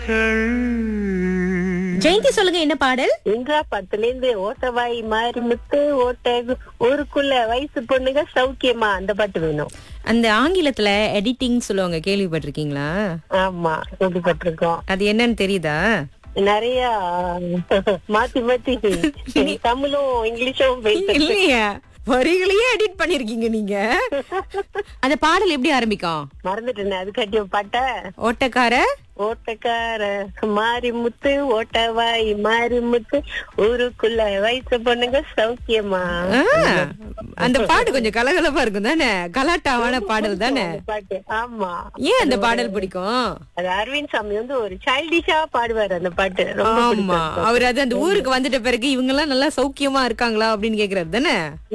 ஜெயந்தி சொல்லுங்க என்ன பாடல் எங்கா பத்துல இருந்து ஓட்டவாய் மாறி முத்து ஓட்ட ஊருக்குள்ள வயசு பொண்ணுங்க சௌக்கியமா அந்த பாட்டு வேணும் அந்த ஆங்கிலத்துல எடிட்டிங் சொல்லுவாங்க கேள்விப்பட்டிருக்கீங்களா ஆமா கேள்விப்பட்டிருக்கோம் அது என்னன்னு தெரியுதா நிறைய மாத்தி மாத்தி தமிழும் இங்கிலீஷும் பேசுறது இல்லையா வரிகளையே எடிட் பண்ணிருக்கீங்க நீங்க அந்த பாடல் எப்படி ஆரம்பிக்கும் மறந்துட்டேன் அது கட்டிய பாட்ட ஓட்டக்கார ஓட்டக்கார மாறி முத்து ஓட்டவாய் மாறி முத்து ஊருக்குள்ள வயசு பொண்ணுங்க சௌக்கியமா ஆ, அந்த பாட்டு கொஞ்சம் கலகலப்பா இருக்கும் தானே கலாட்டாவான பாடல் தானே அந்த பாட்டு ஆமா ஏன் அந்த பாடல் பிடிக்கும் அது அரவிந்த் சாமி வந்து ஒரு சைல்டிஷா பாடுவாரு அந்த பாட்டு ரொம்ப ஆமா பிடிக்கும் அவர் அது அந்த ஊருக்கு வந்துட்ட பிறகு இவங்க எல்லாம் நல்லா சௌக்கியமா இருக்காங்களா அப்படின்னு கேக்குறாரு தானே